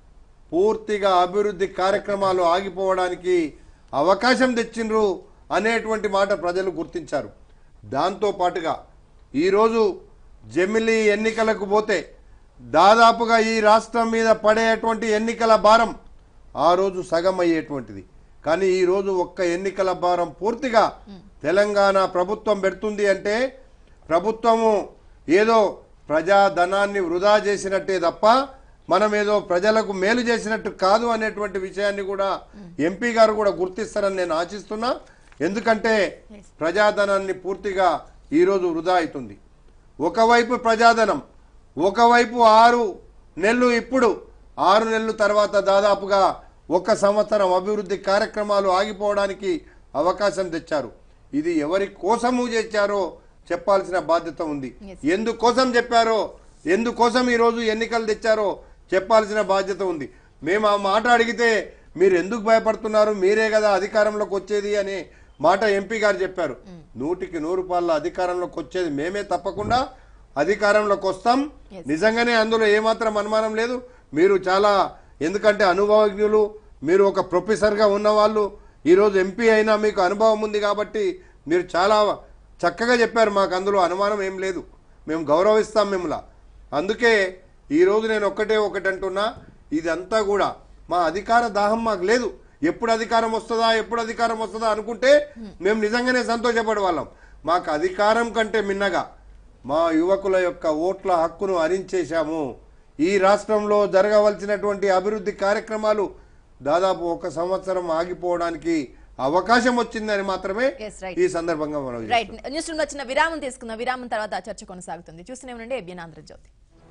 B: పూర్తిగా అభివృద్ధి కార్యక్రమాలు ఆగిపోవడానికి అవకాశం తెచ్చిండ్రు అనేటువంటి మాట ప్రజలు గుర్తించారు దాంతో పాటుగా ఈరోజు జమిలీ ఎన్నికలకు పోతే దాదాపుగా ఈ రాష్ట్రం మీద పడేటువంటి ఎన్నికల భారం ఆ రోజు సగం అయ్యేటువంటిది కానీ ఈ రోజు ఒక్క ఎన్నికల భారం పూర్తిగా తెలంగాణ ప్రభుత్వం పెడుతుంది అంటే ప్రభుత్వము ఏదో ప్రజాధనాన్ని వృధా చేసినట్టే తప్ప మనం ఏదో ప్రజలకు మేలు చేసినట్టు కాదు అనేటువంటి విషయాన్ని కూడా ఎంపీ గారు కూడా గుర్తిస్తారని నేను ఆశిస్తున్నా ఎందుకంటే ప్రజాధనాన్ని పూర్తిగా ఈరోజు వృధా అవుతుంది ఒకవైపు ప్రజాధనం ఒకవైపు ఆరు నెలలు ఇప్పుడు ఆరు నెలలు తర్వాత దాదాపుగా ఒక సంవత్సరం అభివృద్ధి కార్యక్రమాలు ఆగిపోవడానికి అవకాశం తెచ్చారు ఇది ఎవరి కోసము చేశారో చెప్పాల్సిన బాధ్యత ఉంది
A: Yes.
B: ఎందుకోసం చెప్పారో ఎందుకోసం ఈరోజు ఎన్నికలు తెచ్చారో చెప్పాల్సిన బాధ్యత ఉంది మేము ఆ మాట అడిగితే మీరు ఎందుకు భయపడుతున్నారు మీరే కదా అధికారంలోకి వచ్చేది అనే మాట ఎంపీ గారు చెప్పారు నూటికి నూరు పాళ్ళ అధికారంలోకి వచ్చేది మేమే తప్పకుండా అధికారంలోకి వస్తాం
A: Yes.
B: నిజంగానే అందులో ఏమాత్రం అనుమానం లేదు మీరు చాలా ఎందుకంటే అనుభవజ్ఞులు మీరు ఒక ప్రొఫెసర్గా ఉన్నవాళ్ళు ఈరోజు ఎంపీ అయినా మీకు అనుభవం ఉంది కాబట్టి మీరు చాలా చక్కగా చెప్పారు మాకు అందులో అనుమానం ఏం లేదు మేము గౌరవిస్తాం మిమ్మల్ని అందుకే ఈరోజు నేను ఒక్కటే ఒకటి అంటున్నా ఇదంతా కూడా మా అధికార దాహం మాకు లేదు ఎప్పుడు అధికారం వస్తుందా ఎప్పుడు అధికారం వస్తుందా అనుకుంటే మేము నిజంగానే సంతోషపడే వాళ్ళం మాకు అధికారం కంటే మిన్నగా మా యువకుల యొక్క ఓట్ల హక్కును హరించేశాము ఈ రాష్ట్రంలో జరగవలసినటువంటి అభివృద్ధి కార్యక్రమాలు దాదాపు ఒక సంవత్సరం ఆగిపోవడానికి అవకాశం వచ్చిందని మాత్రమే
A: Yes, right.
B: ఈ సందర్భంగా మనం
A: రైట్ న్యూస్ రూమ్ వచ్చిన విరామం తీసుకుందాం విరామం తర్వాత ఆ చర్చ కొనసాగుతుంది చూస్తూనే ఉండండి ఎబియన్ ఆంధ్రజ్యోతి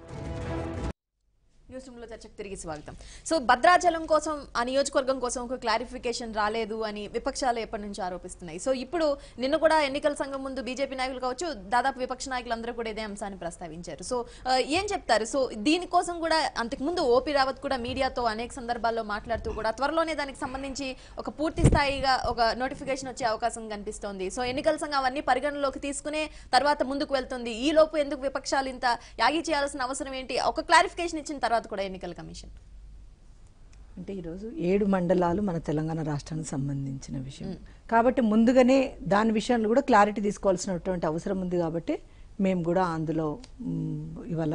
A: న్యూస్ రూమ్ లో చర్చకు తిరిగి స్వాగతం సో భద్రాచలం కోసం ఆ నియోజకవర్గం కోసం ఒక క్లారిఫికేషన్ రాలేదు అని విపక్షాలు ఎప్పటి నుంచి ఆరోపిస్తున్నాయి సో ఇప్పుడు నిన్న కూడా ఎన్నికల సంఘం ముందు బీజేపీ నాయకులు కావచ్చు దాదాపు విపక్ష నాయకులందరూ కూడా ఇదే అంశాన్ని ప్రస్తావించారు సో ఆ, ఏం చెప్తారు సో దీనికోసం కూడా అంతకుముందు ఓపీ రావత్ కూడా మీడియాతో అనేక సందర్భాల్లో మాట్లాడుతూ కూడా త్వరలోనే దానికి సంబంధించి ఒక పూర్తి స్థాయిగా ఒక నోటిఫికేషన్ వచ్చే అవకాశం కనిపిస్తోంది సో ఎన్నికల సంఘం అవన్నీ పరిగణలోకి తీసుకునే తర్వాత ముందుకు వెళ్తుంది ఈ లోపు ఎందుకు విపక్షాలు ఇంత యాగి చేయాల్సిన అవసరం ఏంటి ఒక క్లారిఫికేషన్ ఇచ్చిన తర్వాత కూడా ఎన్నికల కమిషన్
C: అంటే ఈరోజు ఏడు మండలాలు మన తెలంగాణ రాష్ట్రానికి సంబంధించిన విషయం కాబట్టి ముందుగానే దాని విషయంలో కూడా క్లారిటీ తీసుకోవాల్సినటువంటి అవసరం ఉంది కాబట్టి మేము కూడా అందులో మ్, ఇవాళ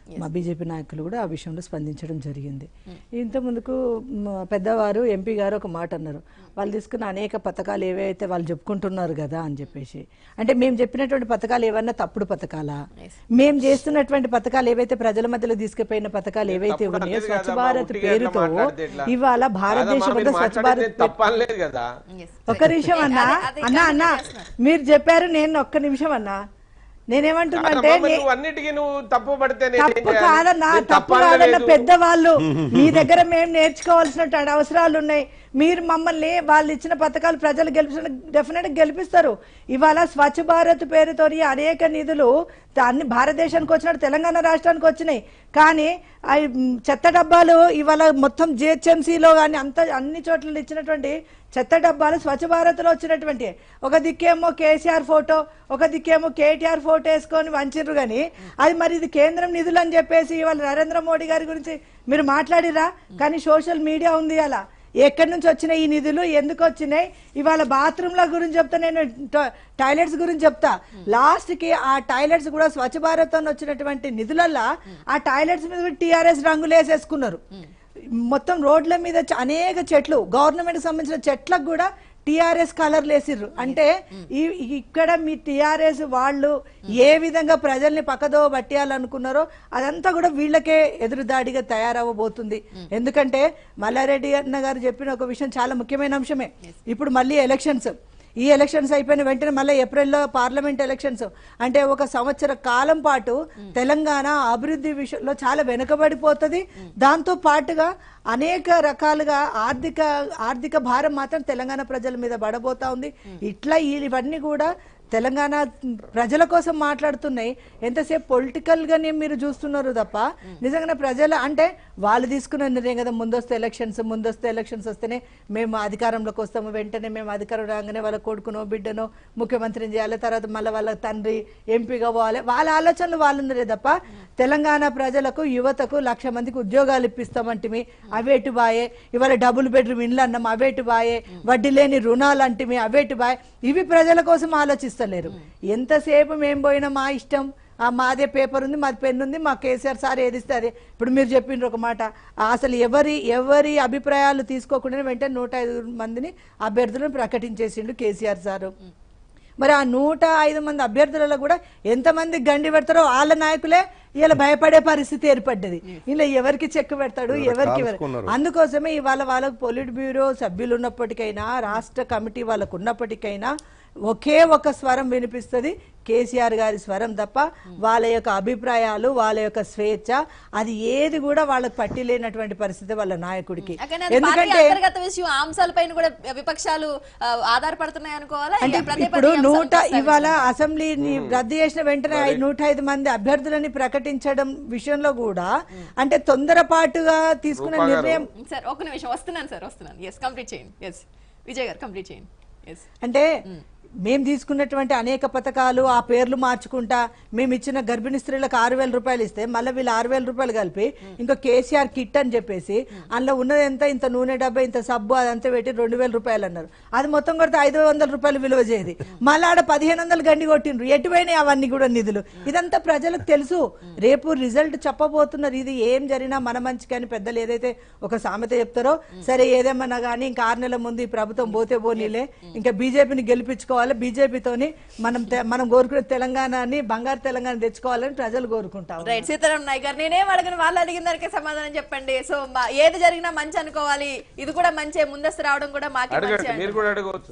C: మా బీజేపీ నాయకులు కూడా ఆ విషయంలో స్పందించడం జరిగింది ఇంత ముందుకు మ, పెద్దవారు ఎంపీ గారు ఒక మాట అన్నారు వాళ్ళు తీసుకున్న అనేక పథకాలు ఏవైతే వాళ్ళు చెప్పుకుంటున్నారు కదా అని చెప్పేసి అంటే మేము చెప్పినటువంటి పథకాలు ఏవన్నా తప్పుడు పథకాలా మేము చేస్తున్నటువంటి పథకాలు ఏవైతే ప్రజల మధ్యలో తీసుకుపోయిన పథకాలు ఏవైతే
D: తప్పుడు
C: ఉన్నాయో
D: అనలేదు
C: స్వచ్ఛ
D: కదమ్మా,
C: భారత్
D: ఉట్టిగా ఎట్లా
C: పేరుతో
D: మాట్లాడితే ఎట్లా?
C: ఇవాళ
D: కాదమ్మా,
C: భారతదేశం
D: మీరు
C: స్వచ్ఛ
D: మాట్లాడేది
C: భారత్
D: తప్పనలేదు కదా
A: Yes.
C: ఒక నిమిషం అన్నా
A: అదే- అదే
C: అన్నా అన్నా మీరు చెప్పారు నేను ఒక్క నిమిషం అన్నా నేనేమంటున్నా అంటే
D: కాదమ్మా, మరి
C: నే-
D: నువ్వు అన్నిటికీ నువ్వు తప్పు పడితే నేను ఏం
C: తప్పు
D: చేయాలి?
C: కాదన్నా
D: నేను
C: తప్పు
D: తప్పు
C: కాదన్న
D: అనలేదు.
C: పెద్దవాళ్ళు మీ దగ్గర మేము నేర్చుకోవాల్సిన అవసరాలు ఉన్నాయి మీరు మమ్మల్ని వాళ్ళు ఇచ్చిన పథకాలు ప్రజలు గెలిపించిన డెఫినెట్ గెలిపిస్తారు ఇవాళ స్వచ్ఛ భారత్ పేరుతో అనేక నిధులు అన్ని భారతదేశానికి వచ్చినట్టు తెలంగాణ రాష్ట్రానికి వచ్చినాయి కానీ అవి మ్, చెత్త డబ్బాలు ఇవాళ మొత్తం జిహెచ్ఎంసీలో కానీ అంత అన్ని చోట్ల ఇచ్చినటువంటి చెత్త డబ్బాలు స్వచ్ఛ భారత్లో వచ్చినటువంటి ఒక దిక్కేమో కేసీఆర్ ఫోటో ఒక దిక్కేమో కేటీఆర్ ఫోటో వేసుకొని వంచిర్రు కానీ అది మరి ఇది కేంద్రం నిధులు అని చెప్పేసి ఇవాళ నరేంద్ర మోడీ గారి గురించి మీరు మాట్లాడిరా కానీ సోషల్ మీడియా ఉంది అలా ఎక్కడి నుంచి వచ్చినాయి ఈ నిధులు ఎందుకు వచ్చినాయి ఇవాళ బాత్రూమ్ల గురించి చెప్తా నేను ట- టాయిలెట్స్ గురించి చెప్తా లాస్ట్ కి ఆ టాయిలెట్స్ కూడా స్వచ్ఛ భారత్ అని వచ్చినటువంటి నిధులల్లా ఆ టాయిలెట్స్ మీద టీఆర్ఎస్ రంగులు వేసేసుకున్నారు మొత్తం రోడ్ల మీద చ- అనేక చెట్లు గవర్నమెంట్ సంబంధించిన చెట్లకు కూడా టిఆర్ఎస్ కలర్లు వేసిర్రు అంటే ఈ ఇక్కడ మీ టిఆర్ఎస్ వాళ్ళు ఏ విధంగా ప్రజల్ని పక్కదో పట్టేయాలనుకున్నారో అదంతా కూడా వీళ్ళకే ఎదురుదాడిగా తయారవ్వబోతుంది ఎందుకంటే మల్లారెడ్డి అన్న గారు చెప్పిన ఒక విషయం చాలా ముఖ్యమైన అంశమే ఇప్పుడు మళ్ళీ ఎలక్షన్స్ ఈ ఎలక్షన్స్ అయిపోయిన వెంటనే మళ్ళీ ఏప్రిల్లో పార్లమెంట్ ఎలక్షన్స్ అంటే ఒక సంవత్సర కాలం పాటు తెలంగాణ అభివృద్ధి విషయంలో చాలా వెనుకబడిపోతుంది దాంతో పాటుగా అనేక రకాలుగా ఆర్థిక ఆర్థిక భారం మాత్రం తెలంగాణ ప్రజల మీద పడబోతా ఉంది ఇట్లా ఇవన్నీ కూడా తెలంగాణ ప్రజల కోసం మాట్లాడుతున్నాయి ఎంతసేపు పొలిటికల్ గానే మీరు చూస్తున్నారు తప్ప నిజంగానే ప్రజల అంటే వాళ్ళు తీసుకున్న నిర్ణయం కదా ముందొస్తే ఎలక్షన్స్ ముందొస్తే ఎలక్షన్స్ వస్తేనే మేము అధికారంలోకి వస్తాము వెంటనే మేము అధికారం రాగానే వాళ్ళ కొడుకునో బిడ్డనో ముఖ్యమంత్రిని చేయాలి తర్వాత మళ్ళీ వాళ్ళ తండ్రి ఎంపీగా పోవాలి వాళ్ళ ఆలోచనలు వాళ్ళు ఉన్నారే తప్ప తెలంగాణ ప్రజలకు యువతకు లక్ష మందికి ఉద్యోగాలు ఇప్పిస్తామంటిమి అవేటి బాయే ఇవాళ డబుల్ బెడ్రూమ్ ఇండ్లు అన్నాం అవేటి బాయే వడ్డీ లేని రుణాలు అంటిమి అవేటి బాయే ఇవి ప్రజల కోసం ఆలోచిస్తలేరు ఎంతసేపు మేము పోయినా మా ఇష్టం ఆ మాదే పేపర్ ఉంది మాది పెన్ ఉంది మా కేసీఆర్ సార్ ఏది ఇస్తే అదే ఇప్పుడు మీరు చెప్పిండ్రు ఒక మాట ఆ అసలు ఎవరి ఎవరి అభిప్రాయాలు తీసుకోకుండా వెంటనే నూట ఐదు మందిని అభ్యర్థులను ప్రకటించేసిండు కేసీఆర్ సారు మరి ఆ నూట ఐదు మంది అభ్యర్థులలో కూడా ఎంతమంది గండి పెడతారో వాళ్ళ నాయకులే ఇలా భయపడే పరిస్థితి ఏర్పడ్డది ఇలా ఎవరికి చెక్ పెడతాడు ఎవరికి ఎవరు-
B: కాల్చుకున్నారు.
C: అందుకోసమే ఇవాళ వాళ్ళకు పొలిట్ బ్యూరో సభ్యులు ఉన్నప్పటికైనా రాష్ట్ర కమిటీ వాళ్ళకు ఉన్నప్పటికైనా ఒకే ఒక స్వరం వినిపిస్తుంది కేసీఆర్ గారి స్వరం తప్ప వాళ్ళ యొక్క అభిప్రాయాలు వాళ్ళ యొక్క స్వేచ్ఛ అది ఏది కూడా వాళ్ళకి పట్టి లేనటువంటి పరిస్థితి వాళ్ళ నాయకుడికి
A: కానీ అది పార్టీ
C: ఎందుకంటే
A: అంతర్గత విషయం ఆ అంశాలపైన కూడా విపక్షాలు ఆ, ఆధారపడుతున్నాయి అనుకోవాలా
C: అంటే
A: ఇక పదే పదే
C: ఇప్పుడు
A: ఈ అంశాలు
C: నూట
A: ప్రస్తావించాలి.
C: ఇవాళ అసెంబ్లీని రద్దు చేసిన వెంటనే ఐ- నూట ఐదు మంది అభ్యర్థులని ప్రకటించడం విషయంలో కూడా అంటే తొందరపాటుగా తీసుకున్న
D: రూపా గారు.
C: నిర్ణయం
A: సార్ ఒక నిమిషం వస్తున్నాను సార్ వస్తున్నాను ఎస్ కంప్లీట్ చేయండి ఎస్ విజయ్ గారు కంప్లీట్ చేయండి ఎస్
C: అంటే మేము తీసుకున్నటువంటి అనేక పథకాలు ఆ పేర్లు మార్చుకుంటా మేము ఇచ్చిన గర్భిణీ స్త్రీలకు ఆరు వేల రూపాయలు ఇస్తే మళ్ళీ వీళ్ళు ఆరు వేల రూపాయలు కలిపి ఇంకో కేసీఆర్ కిట్ అని చెప్పేసి అందులో ఉన్నది ఎంత ఇంత నూనె డబ్బా ఇంత సబ్బు అదంతా పెట్టి రెండు వేల రూపాయలు అన్నారు అది మొత్తం కొడితే ఐదు వందల రూపాయలు విలువ చేయదు మళ్ళీ ఆడ పదిహేను వందలు గండి కొట్టిండ్రు ఎటువైనాయి అవన్నీ కూడా నిధులు ఇదంతా ప్రజలకు తెలుసు రేపు రిజల్ట్ చెప్పబోతున్నారు ఇది ఏం జరిగినా మన మంచికి అని పెద్దలు ఏదైతే ఒక సామెత చెప్తారో సరే ఏదేమన్నా కానీ ఇంకా ఆరు నెలల ముందు ఈ ప్రభుత్వం పోతే పోనీలే ఇంకా బీజేపీని గెలిపించుకోవాలి బీజేపీతోని మనం తె- మనం కోరుకునే తెలంగాణని బంగారు తెలంగాణ తెచ్చుకోవాలని ప్రజలు కోరుకుంటాం
A: రైట్ సీతారాం నాయక్ గారు నేనేం అడగను వాళ్ళు అడిగిన దానికే సమాధానం చెప్పండి సో మా- ఏది జరిగినా మంచి అనుకోవాలి ఇది కూడా మంచి ముందస్తు రావడం కూడా మాకే మంచి
D: అడగండి మీరు కూడా అడగవచ్చు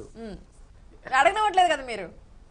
A: అడగనవట్లేదు కదా మీరు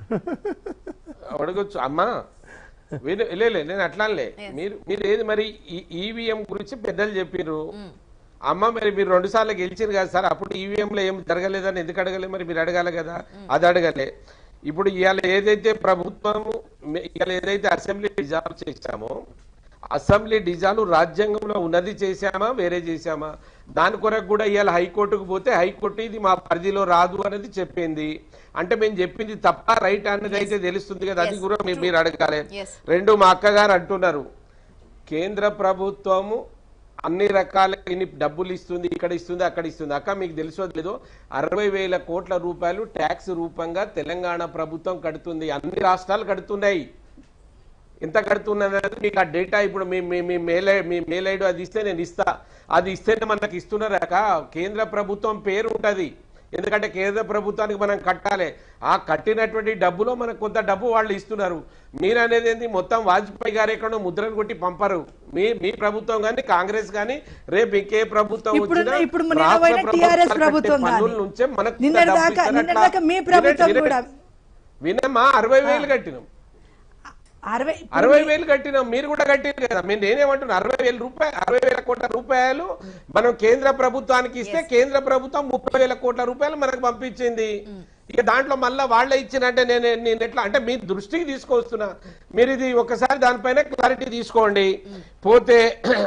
D: అడగొచ్చు అమ్మా వీరు లేలే నేను అట్లానే మీరు మీరు ఏది మరి ఈవీఎం గురించి పెద్దలు చెప్పారు అమ్మ మరి మీరు రెండు సార్లు గెలిచారు కదా సార్ అప్పుడు ఈవీఎం లో ఏం జరగలేదని ఎందుకు అడగలే మరి మీరు అడగాలి కదా అది అడగలే ఇప్పుడు ఇవాళ ఏదైతే ప్రభుత్వం ఇవాళ ఏదైతే అసెంబ్లీ డిజాల్వ్ చేశామో అసెంబ్లీ డిజాల్వ్ రాజ్యాంగంలో ఉన్నది చేశామా వేరే చేశామా దాని కొరకు కూడా ఇవాళ హైకోర్టుకు పోతే హైకోర్టు ఇది మా పరిధిలో రాదు అనేది చెప్పింది అంటే మేము చెప్పింది తప్ప రైట్ అన్నది అయితే తెలుస్తుంది కదా అది కూడా మీరు- మీరు అడగాలి
A: Yes.
D: రెండు మా అక్కగారు అంటున్నారు కేంద్ర ప్రభుత్వము అన్ని రకాల ఇన్ని డబ్బులు ఇస్తుంది ఇక్కడ ఇస్తుంది అక్కడ ఇస్తుంది అక్క మీకు తెలుసో లేదో అరవై వేల కోట్ల రూపాయలు ట్యాక్స్ రూపంగా తెలంగాణ ప్రభుత్వం కడుతుంది అన్ని రాష్ట్రాలు కడుతున్నాయి ఎంత కడుతున్నది అనేది మీకు ఆ డేటా ఇప్పుడు మీ మీ మీ మెయిల్ ఐ- మీ మెయిల్ ఐడి అది ఇస్తే నేను ఇస్తా అది ఇస్తేనే మనకి ఇస్తున్నారాక కేంద్ర ప్రభుత్వం పేరు ఉంటది ఎందుకంటే కేంద్ర ప్రభుత్వానికి మనం కట్టాలి ఆ కట్టినటువంటి డబ్బులో మనకు కొంత డబ్బు వాళ్ళు ఇస్తున్నారు మీరు అనేది ఏంది మొత్తం వాజ్పేయి గారు ఎక్కడో ముద్రను కొట్టి పంపరు మీ మీ ప్రభుత్వం కానీ కాంగ్రెస్ కానీ రేపు ఇంకే ప్రభుత్వం
C: ఇప్పుడు
D: వచ్చినా
C: ఇప్పుడు నిన్న
D: రాష్ట్ర
C: పోయిన
D: ప్రభుత్వాలు
C: TRS
D: కట్టే
C: ప్రభుత్వం
D: పన్నుల
C: కానీ.
D: నుంచే మనకు
C: నిన్నటి
D: డబ్బు
C: దాకా-
D: ఇస్తారట్లా.
C: నిన్నటి దాకా మీ ప్రభుత్వం
D: వినండి,
C: కూడా.
D: వినమ్మా అరవై వేలు కట్టినాం
C: అరవై
D: అరవై వేలు కట్టినాం మీరు కూడా కట్టిరు కదా మీరు నేనేమంటున్నా అరవై వేల రూపాయలు అరవై వేల కోట్ల రూపాయలు మనం కేంద్ర ప్రభుత్వానికి ఇస్తే కేంద్ర ప్రభుత్వం ముప్పై వేల కోట్ల రూపాయలు మనకు పంపించింది ఇక దాంట్లో మళ్ళా వాళ్ళే ఇచ్చినంటే నేను నేను ఎట్లా అంటే మీ దృష్టికి తీసుకొస్తున్నా మీరు ఇది ఒకసారి దానిపైన క్లారిటీ తీసుకోండి పోతే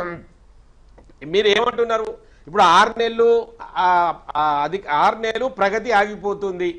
D: మీరు ఏమంటున్నారు ఇప్పుడు ఆరు నెలలు ఆ, ఆ, అది ఆరు నెలలు ప్రగతి ఆగిపోతుంది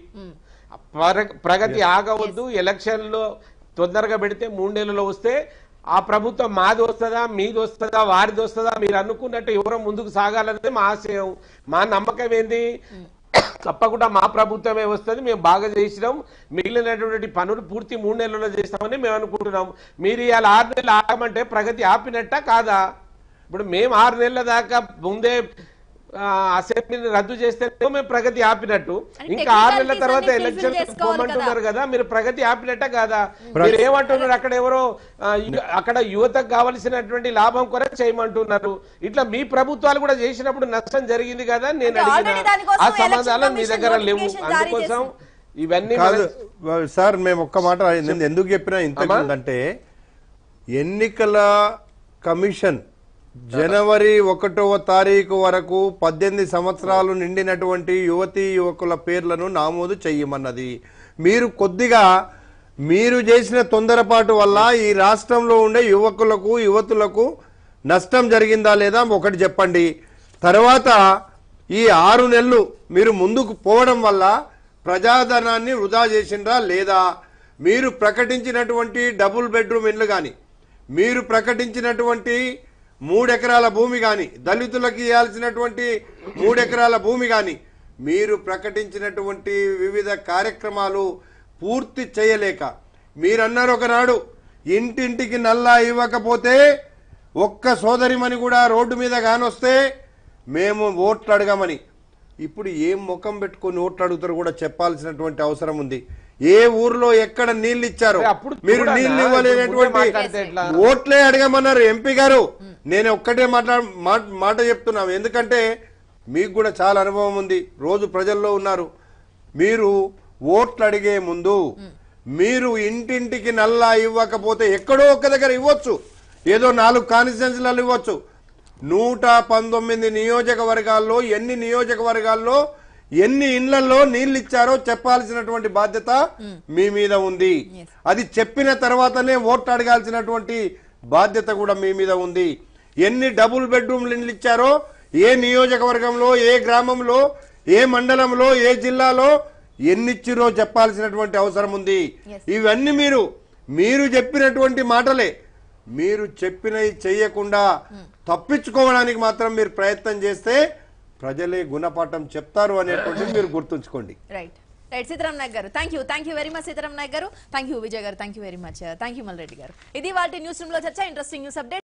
D: ప్ర- ప్రగతి ఆగవద్దు ఎలక్షన్లో తొందరగా పెడితే మూడు నెలల్లో వస్తే ఆ ప్రభుత్వం మాది వస్తుందా మీది వస్తుందా వారిది వస్తుందా మీరు అనుకున్నట్టు ఎవరో ముందుకు సాగాలనేది మా ఆశయం మా నమ్మకం ఏంది తప్పకుండా మా ప్రభుత్వమే వస్తుంది మేము బాగా చేసినాం మిగిలినటువంటి పనులు పూర్తి మూడు నెలల్లో చేస్తామని మేము అనుకుంటున్నాం మీరు ఇవాళ ఆరు నెలలు ఆగమంటే ప్రగతి ఆపినట్ట కాదా ఇప్పుడు మేము ఆరు నెలల దాకా ముందే ఆ, అసెంబ్లీని రద్దు చేస్తే మేము ప్రగతి ఆపినట్టు
A: అంటే
D: ఇంకా ఆరు నెలల
A: technicalities
D: తర్వాత
A: అన్ని
D: ఎలక్షన్
A: fulfill చేసుకోవాలి
D: పోమంటున్నారు కదా మీరు ప్రగతి ఆపినట్ట కాదా మీరు ఏమంటున్నారు అక్కడ ఎవరో ఆ, యు- అక్కడ యువతకు కావలసినటువంటి లాభం కొరకు చేయమంటున్నారు ఇట్లా మీ ప్రభుత్వాలు కూడా చేసినప్పుడు నష్టం జరిగింది కదా నేను
A: అంటే
D: అడిగిన
A: already దానికోసం
D: ఆ సమాధానం
A: election
D: మీ
A: commission
D: దగ్గర లేవు
A: notification జారీ
D: అందుకోసం ఇవన్నీ
B: కాదు
D: మన-
B: సార్ మేము ఒక్క మాట నేను ఎందుకు చెప్పినా ఇంత
D: అమ్మా?
B: అంటే ఎన్నికల కమిషన్ జనవరి ఒకటవ తారీఖు వరకు పద్దెనిమిది సంవత్సరాలు నిండినటువంటి యువతీ యువకుల పేర్లను నామోదు చెయ్యమన్నది మీరు కొద్దిగా మీరు చేసిన తొందరపాటు వల్ల ఈ రాష్ట్రంలో ఉండే యువకులకు యువతులకు నష్టం జరిగిందా లేదా ఒకటి చెప్పండి తర్వాత ఈ ఆరు నెలలు మీరు ముందుకు పోవడం వల్ల ప్రజాధనాన్ని వృధా చేసిండ్రా లేదా మీరు ప్రకటించినటువంటి డబుల్ బెడ్రూమ్ ఇండ్లు కానీ మీరు ప్రకటించినటువంటి మూడెకరాల భూమి కానీ దళితులకు ఇవ్వాల్సినటువంటి మూడెకరాల భూమి కానీ మీరు ప్రకటించినటువంటి వివిధ కార్యక్రమాలు పూర్తి చేయలేక మీరన్నారు ఒకనాడు ఇంటింటికి నల్లా ఇవ్వకపోతే ఒక్క సోదరిమని కూడా రోడ్డు మీద కానొస్తే మేము ఓట్లు అడగమని ఇప్పుడు ఏం ముఖం పెట్టుకొని ఓట్లు అడుగుతారు కూడా చెప్పాల్సినటువంటి అవసరం ఉంది ఏ ఊర్లో ఎక్కడ నీళ్లు ఇచ్చారో
D: అరే అప్పుడు
B: మీరు
D: చూడన్నా,
B: నీళ్లు
D: ఇప్పుడు ముందే
B: ఇవ్వలేనటువంటి
D: మాట్లాడితే ఎట్లా?
B: ఓట్లే అడగమన్నారు ఎంపీ గారు నేను ఒక్కటే మాట్లా మా- మాట చెప్తున్నాం ఎందుకంటే మీకు కూడా చాలా అనుభవం ఉంది రోజు ప్రజల్లో ఉన్నారు మీరు ఓట్లు అడిగే ముందు మీరు ఇంటింటికి నల్లా ఇవ్వకపోతే ఎక్కడో ఒక్క దగ్గర ఇవ్వచ్చు ఏదో నాలుగు కాన్స్టిట్యున్సీలలో ఇవ్వచ్చు నూట పంతొమ్మిది నియోజకవర్గాల్లో ఎన్ని నియోజకవర్గాల్లో ఎన్ని ఇండ్లలో నీళ్లు ఇచ్చారో చెప్పాల్సినటువంటి బాధ్యత మీ మీద ఉంది అది చెప్పిన తర్వాతనే ఓట్లు అడగాల్సినటువంటి బాధ్యత కూడా మీ మీద ఉంది ఎన్ని డబుల్ బెడ్రూమ్లు ఇండ్లు ఇచ్చారో ఏ నియోజకవర్గంలో ఏ గ్రామంలో ఏ మండలంలో ఏ జిల్లాలో ఎన్నిచ్చిరో చెప్పాల్సినటువంటి అవసరం ఉంది ఇవన్నీ మీరు మీరు చెప్పినటువంటి మాటలే మీరు చెప్పినవి చెయ్యకుండా తప్పించుకోవడానికి మాత్రం మీరు ప్రయత్నం చేస్తే ప్రజలే గుణపాఠం చెప్తారు అనేటువంటిది మీరు గుర్తుంచుకోండి
A: రైట్ రైట్ సీతారాం నాయక్ గారు thank you thank you very much Sitaram Nayak గారు థ్యాంక్ యూ విజయ్ గారు thank you very much thank you Malreddy గారు ఇది వాటి న్యూస్ రూమ్ లో చర్చ ఇంట్రెస్టింగ్ న్యూస్ అప్డేట్